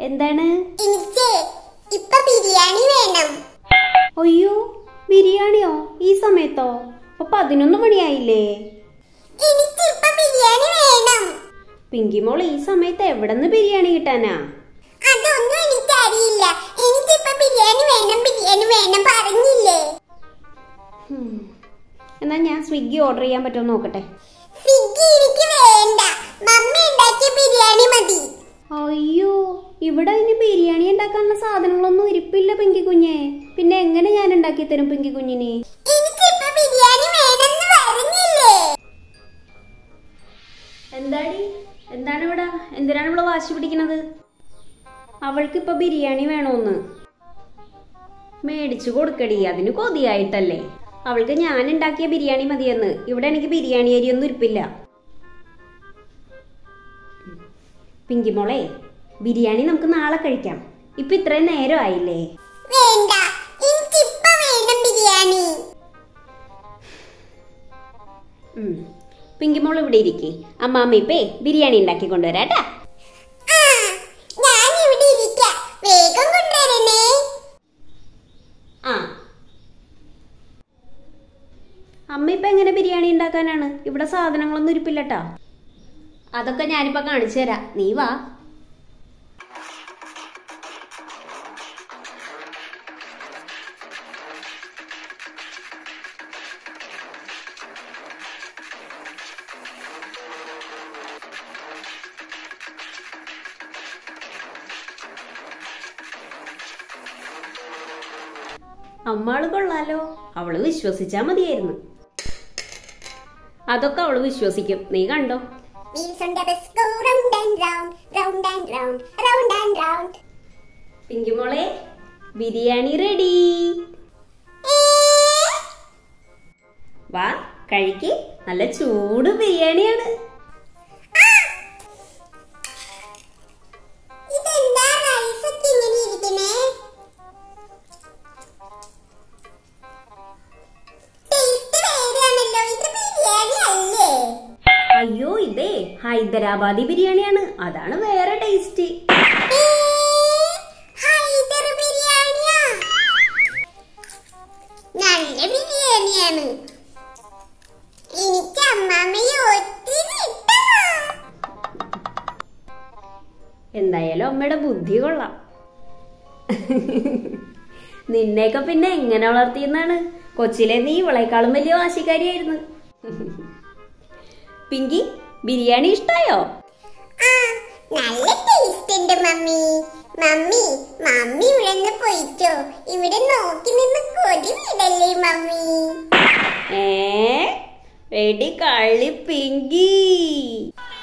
എന്താണ് എനിക്ക് ഇപ്പൊ ബിരിയാണി വേണം അയ്യോ ബിരിയാണിയോ ഈ സമയത്തോ അപ്പൊ പതിനൊന്ന് മണിയായില്ലേ എനിക്ക് ഇപ്പൊ ബിരിയാണി വേണം പിങ്കി മോൾ ഈ സമയത്ത് എവിടെന്ന് ബിരിയാണി കിട്ടാനാ അതൊന്നും എനിക്കറിയില്ല എനിക്കിപ്പൊ ബിരിയാണി വേണം ബിരിയാണി വേണം പറഞ്ഞില്ലേ ഹും. എന്നാ ഞാൻ സ്വിഗ്ഗി ഓർഡർ ചെയ്യാൻ പറ്റുമോ നോക്കട്ടെ സ്വിഗ്ഗി എനിക്ക് വേണ്ട മമ്മി ഉണ്ടാക്കിയ ബിരിയാണി മതി അയ്യോ ഇവിടെ ഇനി ബിരിയാണി ഉണ്ടാക്കാനുള്ള സാധനങ്ങളൊന്നും ഇരിപ്പില്ല പിങ്കി കുഞ്ഞെ പിന്നെ എങ്ങനെ ഞാൻ ഉണ്ടാക്കി തരും പിങ്കി കുഞ്ഞിന് എനിക്കിപ്പൊ ബിരിയാണി വേണമെന്ന് പറഞ്ഞില്ലേ എന്താടി എന്താണ് ഇവിടെ എന്തിനാണ് ഇവിടെ വാശി പിടിക്കുന്നത് അവൾക്ക് ഇപ്പൊ ബിരിയാണി വേണോന്ന് മേടിച്ചു കൊടുക്കടി അതിന് കൊതിയായിട്ടല്ലേ അവൾക്ക് ഞാൻ ഉണ്ടാക്കിയ ബിരിയാണി മതിയെന്ന് ഇവിടെ എനിക്ക് ബിരിയാണി അരിയൊന്നും ഇരിപ്പില്ല പിങ്കി മോളെ ബിരിയാണി നമുക്ക് നാളെ കഴിക്കാം ഇപ്പൊ ഇത്രയും നേരം ആയില്ലേ വേണ്ട എനിക്കിപ്പൊ വേണം ബിരിയാണി ഉം. പിങ്കി മോൾ ഇവിടെ ഇരിക്കേ അമ്മാമ്മ ഇപ്പേ ബിരിയാണി ഉണ്ടാക്കി കൊണ്ടുവരാട്ടാ ആ ഞാൻ ഇവിടെ ഇരിക്കാം വേഗം കൊണ്ടുവരണേ ആ അമ്മ ഇപ്പൊ എങ്ങനെ ബിരിയാണി ഉണ്ടാക്കാനാണ് ഇവിടെ സാധനങ്ങളൊന്നും ഇരിപ്പില്ലട്ടാ അതൊക്കെ ഞാനിപ്പോ കാണിച്ചു തരാം നീ വാ അമ്മാള് കൊള്ളാലോ അവള് വിശ്വസിച്ചാ മതിയായിരുന്നു അതൊക്കെ അവള് വിശ്വസിക്കും നീ കണ്ടോ Wheels on the bus go round and round, round and round, round and round. Pinky മോളെ ബിരിയാണി റെഡി വാ കഴിക്ക് നല്ല ചൂട് ബിരിയാണിയാണ് ഇതെന്താ റൈസ് ഒക്കെ ഇങ്ങനെ ഇരിക്കണേ ടേസ്റ്റ് വേറെയാണല്ലോ ഇത് ബിരിയാണി അല്ലേ അയ്യോ ഇതേ ഹൈദരാബാദി ബിരിയാണിയാണ് അതാണ് വേറെ ടേസ്റ്റ് ഏ, ഹൈദർ ബിരിയാണിയാ നല്ല ബിരിയാണിയാണ് എനിക്ക് അമ്മാമ്മയെ ഒത്തിരി ഇഷ്ടമാ എന്തായാലും അമ്മയുടെ ബുദ്ധി കൊള്ളാം നിന്നെയൊക്കെ പിന്നെ എങ്ങനെ വളർത്തിയെന്നാണ് കൊച്ചിലെ നീ ഇവളെക്കാളും വലിയ വാശിക്കാരിയായിരുന്നു പിങ്കി ബിരിയാണി ഇഷ്ടായോ ആ നല്ല ടേസ്റ്റ് ഉണ്ട് മമ്മി മമ്മി മമ്മി ഇവിടെ നിന്ന് പോയിക്കോ ഇവിടെ നോക്കി നിന്ന് കൊതി വിടല്ലേ മമ്മി ഏ എടി കള്ളി പിങ്കി